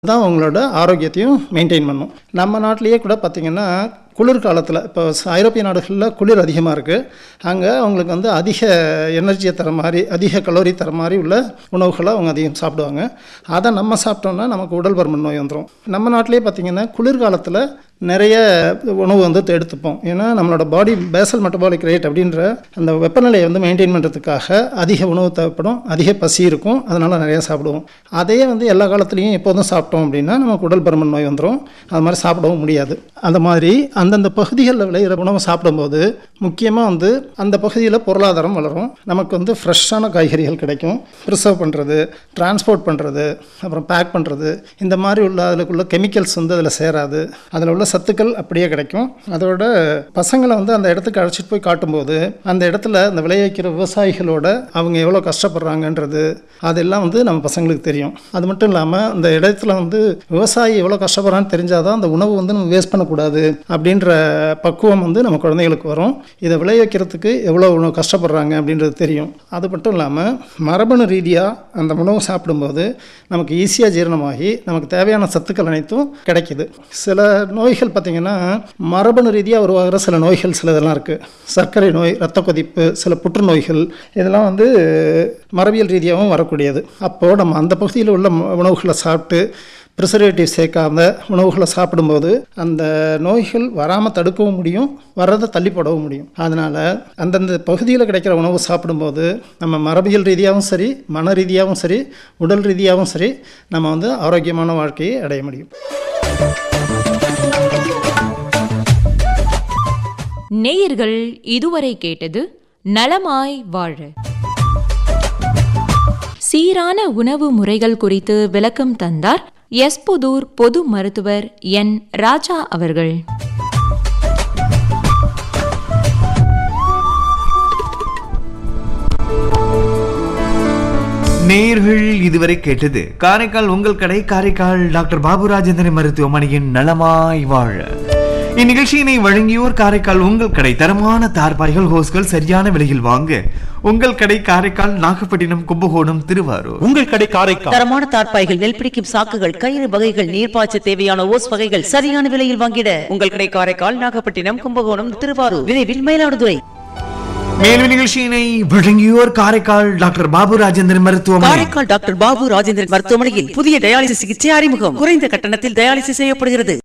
தான் உங்களோட ஆரோக்கியத்தையும் மெயின்டைன் பண்ணும் நம்ம நாட்டிலேயே கூட பார்த்திங்கன்னா குளிர் காலத்தில் இப்போ ஐரோப்பிய நாடுகளில் குளிர் அதிகமாக இருக்குது அங்கே அவங்களுக்கு வந்து அதிக எனர்ஜியை தர மாதிரி அதிக கலோரி தர மாதிரி உள்ள உணவுகளை அவங்க அதிகம் சாப்பிடுவாங்க அதை நம்ம சாப்பிட்டோம்னா நமக்கு உடல் பருமன் நோய் வந்துடும் நம்ம நாட்டிலேயே பார்த்திங்கன்னா குளிர்காலத்தில் நிறைய உணவு வந்து எடுத்துப்போம் ஏன்னா நம்மளோட பாடி பேசல் மெட்டபாலிக் ரேட் அப்படின்ற அந்த வெப்பநிலையை வந்து மெயின்டைன் பண்ணுறதுக்காக அதிக உணவு தேவைப்படும் அதிக பசி இருக்கும் அதனால் நிறைய சாப்பிடுவோம் அதையே வந்து எல்லா காலத்துலேயும் எப்போதும் சாப்பிட்டோம் அப்படின்னா நமக்கு உடல் பருமன் நோய் வந்துடும் அது மாதிரி சாப்பிடவும் முடியாது அந்த மாதிரி அந்தந்த பகுதிகளில் விளையிற உணவை சாப்பிடும்போது முக்கியமாக வந்து அந்த பகுதியில் பொருளாதாரம் வளரும் நமக்கு வந்து ஃப்ரெஷ்ஷான காய்கறிகள் கிடைக்கும் ப்ரிசர்வ் பண்ணுறது டிரான்ஸ்போர்ட் பண்ணுறது அப்புறம் பேக் பண்ணுறது இந்த மாதிரி உள்ள அதுக்குள்ள கெமிக்கல்ஸ் வந்து அதில் சேராது அதில் உள்ள சத்துக்கள் அப்படியே கிடைக்கும் அதோட பசங்களை வந்து அந்த இடத்துக்கு அழைச்சிட்டு போய் காட்டும்போது அந்த இடத்துல அந்த விளைவிக்கிற விவசாயிகளோட அவங்க எவ்வளோ கஷ்டப்படுறாங்கன்றது அதெல்லாம் வந்து நம்ம பசங்களுக்கு தெரியும் அது மட்டும் இல்லாமல் அந்த இடத்துல வந்து விவசாயி எவ்வளோ கஷ்டப்படுறான்னு தெரிஞ்சாதான் அந்த உணவு வந்து நம்ம வேஸ்ட் பண்ணக்கூடாது அப்படின்ற பக்குவம் வந்து நம்ம குழந்தைகளுக்கு வரும் இதை விளைவிக்கிறதுக்கு எவ்வளோ உணவு கஷ்டப்படுறாங்க அப்படின்றது தெரியும் அது மட்டும் இல்லாமல் மரபணு ரீதியாக அந்த உணவு சாப்பிடும்போது நமக்கு ஈஸியாக ஜீரணமாகி நமக்கு தேவையான சத்துக்கள் அனைத்தும் கிடைக்குது சில நோய்கள் பார்த்திங்கன்னா மரபணு ரீதியாக உருவாகிற சில நோய்கள் சில இதெல்லாம் இருக்குது சர்க்கரை நோய் இரத்த கொதிப்பு சில புற்றுநோய்கள் இதெல்லாம் வந்து மரபியல் ரீதியாகவும் வரக்கூடியது அப்போது நம்ம அந்த பகுதியில் உள்ள ம- உணவுகளை சாப்பிட்டு ப்ரிசர்வேட்டிவ் சேர்க்காத உணவுகளை சாப்பிடும்போது அந்த நோய்கள் வராமல் தடுக்கவும் முடியும் வர்றதை தள்ளி போடவும் முடியும் அதனால் அந்தந்த பகுதியில் கிடைக்கிற உணவு சாப்பிடும்போது நம்ம மரபியல் ரீதியாகவும் சரி மன ரீதியாகவும் சரி உடல் ரீதியாகவும் சரி நம்ம வந்து ஆரோக்கியமான வாழ்க்கையை அடைய முடியும் நேயர்கள் இதுவரை கேட்டது நலமாய் வாழ சீரான உணவு முறைகள் குறித்து விளக்கம் தந்தார் எஸ்புதூர் பொது மருத்துவர் என் ராஜா அவர்கள் நேயர்கள் இதுவரை கேட்டது காரைக்கால் உங்கள் கடை காரைக்கால் டாக்டர் பாபு ராஜேந்திரன் மருத்துவமனையின் நலமாய் வாழ இந்நிகழ்ச்சியினை வழங்கியோர் காரைக்கால் உங்கள் கடை தரமான தார்பாய்கள் ஹோஸ்கள் சரியான விலையில் வாங்க உங்கள் கடை காரைக்கால் நாகப்பட்டினம் கும்பகோணம் திருவாரூர் உங்கள் கடை காரைக்கால் தரமான தார்ப்பாய்கள் நெல் பிடிக்கும் சாக்குகள் கயிறு வகைகள் நீர்ப்பாய்ச்ச தேவையான ஓஸ் வகைகள் சரியான விலையில் வாங்கிட உங்கள் கடை காரைக்கால் நாகப்பட்டினம் கும்பகோணம் திருவாரூர் விரைவில் மயிலாடுதுறை மேலும் நிகழ்ச்சியினை வழங்கியோர் காரைக்கால் டாக்டர் பாபு ராஜேந்திரன் மருத்துவமனை காரைக்கால் டாக்டர் பாபு ராஜேந்திரன் மருத்துவமனையில் புதிய டயாலிசிஸ் சிகிச்சை அறிமுகம் குறைந்த கட்டணத்தில் டயாலிசிஸ் செய்யப்படுகிறது